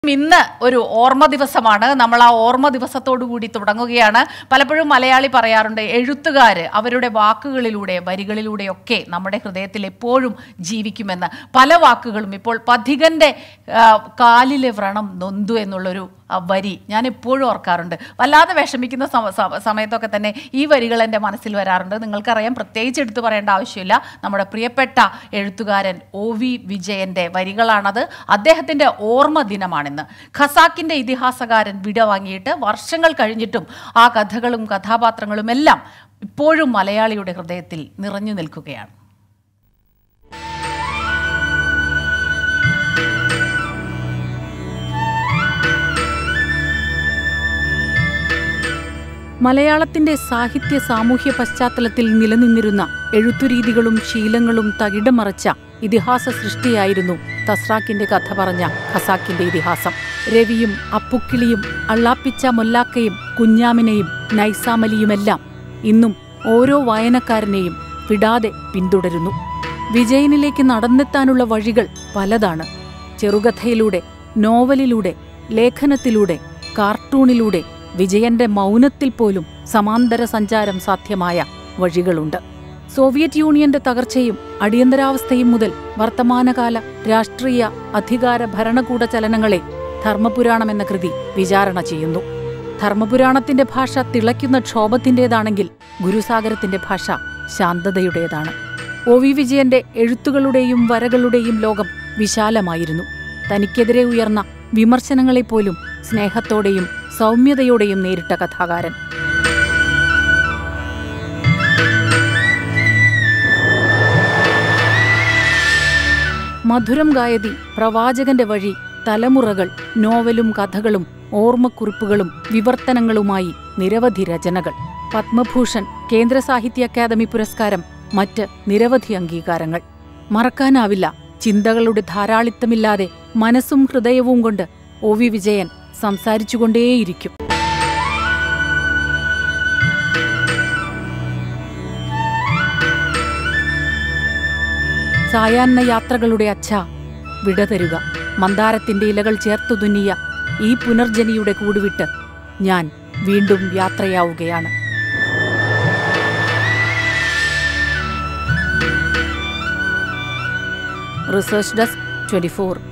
ഇന്ന് ഒരു ഓർമ്മ ദിവസമാണ് നമ്മൾ ആ ഓർമ്മ ദിവസത്തോടു കൂടി തുടങ്ങുകയാണ് പലപ്പോഴും മലയാളി പറയാറുണ്ട് എഴുത്തുകാര് അവരുടെ വാക്കുകളിലൂടെ വരികളിലൂടെയൊക്കെ നമ്മുടെ ഹൃദയത്തിൽ എപ്പോഴും ജീവിക്കുമെന്ന് പല വാക്കുകളും ഇപ്പോൾ പഥികന്റെ ആ, കാലിലെ വ്രണം നൊന്തു എന്നുള്ളൊരു ആ വരി ഞാൻ എപ്പോഴും ഓർക്കാറുണ്ട് വല്ലാതെ വിഷമിക്കുന്ന സമ- സമ- സമയത്തൊക്കെ തന്നെ ഈ വരികൾ എൻ്റെ മനസ്സിൽ വരാറുണ്ട് നിങ്ങൾക്കറിയാം പ്രത്യേകിച്ച് എടുത്തു പറയേണ്ട ആവശ്യമില്ല നമ്മുടെ പ്രിയപ്പെട്ട എഴുത്തുകാരൻ ഒ വി വിജയന്റെ വരികളാണത് അദ്ദേഹത്തിന്റെ ഓർമ്മ ദിനമാണിന്ന് ഖസാക്കിന്റെ ഇതിഹാസകാരൻ വിട വാങ്ങിയിട്ട് വർഷങ്ങൾ കഴിഞ്ഞിട്ടും ആ കഥകളും കഥാപാത്രങ്ങളും എല്ലാം ഇപ്പോഴും മലയാളിയുടെ ഹൃദയത്തിൽ നിറഞ്ഞു നിൽക്കുകയാണ് മലയാളത്തിന്റെ സാഹിത്യ സാമൂഹ്യ പശ്ചാത്തലത്തിൽ നിലനിന്നിരുന്ന എഴുത്തുരീതികളും ശീലങ്ങളും തകിടം മറച്ച ഇതിഹാസ സൃഷ്ടിയായിരുന്നു തസ്രാക്കിന്റെ കഥ പറഞ്ഞ ഖസാക്കിന്റെ ഇതിഹാസം രവിയും അപ്പുക്കിളിയും അള്ളാപ്പിച്ച മൊല്ലാക്കയും കുഞ്ഞാമിനെയും നൈസാമലിയുമെല്ലാം ഇന്നും ഓരോ വായനക്കാരനെയും വിടാതെ പിന്തുടരുന്നു വിജയനിലേക്ക് നടന്നെത്താനുള്ള വഴികൾ പലതാണ് ചെറുകഥയിലൂടെ നോവലിലൂടെ ലേഖനത്തിലൂടെ കാർട്ടൂണിലൂടെ വിജയന്റെ മൗനത്തിൽ പോലും സമാന്തര സഞ്ചാരം സാധ്യമായ വഴികളുണ്ട് സോവിയറ്റ് യൂണിയന്റെ തകർച്ചയും അടിയന്തരാവസ്ഥയും മുതൽ വർത്തമാനകാല രാഷ്ട്രീയ അധികാര ഭരണകൂട ചലനങ്ങളെ ധർമ്മപുരാണം എന്ന കൃതി വിചാരണ ചെയ്യുന്നു ധർമ്മപുരാണത്തിന്റെ ഭാഷ തിളയ്ക്കുന്ന ക്ഷോഭത്തിന്റേതാണെങ്കിൽ ഗുരുസാഗരത്തിന്റെ ഭാഷ ശാന്തതയുടേതാണ് ഒ വി വിജയന്റെ എഴുത്തുകളുടെയും വരകളുടെയും ലോകം വിശാലമായിരുന്നു തനിക്കെതിരെ ഉയർന്ന വിമർശനങ്ങളെപ്പോലും സ്നേഹത്തോടെയും സൗമ്യതയോടെയും നേരിട്ട കഥാകാരൻ മധുരം ഗായതി പ്രവാചകന്റെ വഴി തലമുറകൾ നോവലും കഥകളും ഓർമ്മക്കുറിപ്പുകളും വിവർത്തനങ്ങളുമായി നിരവധി രചനകൾ പത്മഭൂഷൺ കേന്ദ്ര സാഹിത്യ അക്കാദമി പുരസ്കാരം മറ്റ് നിരവധി അംഗീകാരങ്ങൾ മറക്കാനാവില്ല ചിന്തകളുടെ ധാരാളിത്തമില്ലാതെ മനസ്സും ഹൃദയവും കൊണ്ട് ഒ വി വിജയൻ സംസാരിച്ചുകൊണ്ടേയിരിക്കും സായാഹ്ന യാത്രകളുടെ അച്ഛ വിട തരുക മന്ദാരത്തിന്റെ ഇലകൾ ചേർത്തു തുന്നിയ ഈ പുനർജനിയുടെ കൂടുവിട്ട് ഞാൻ വീണ്ടും യാത്രയാവുകയാണ് റിസർച്ച് ഡെസ്ക് ട്വന്റി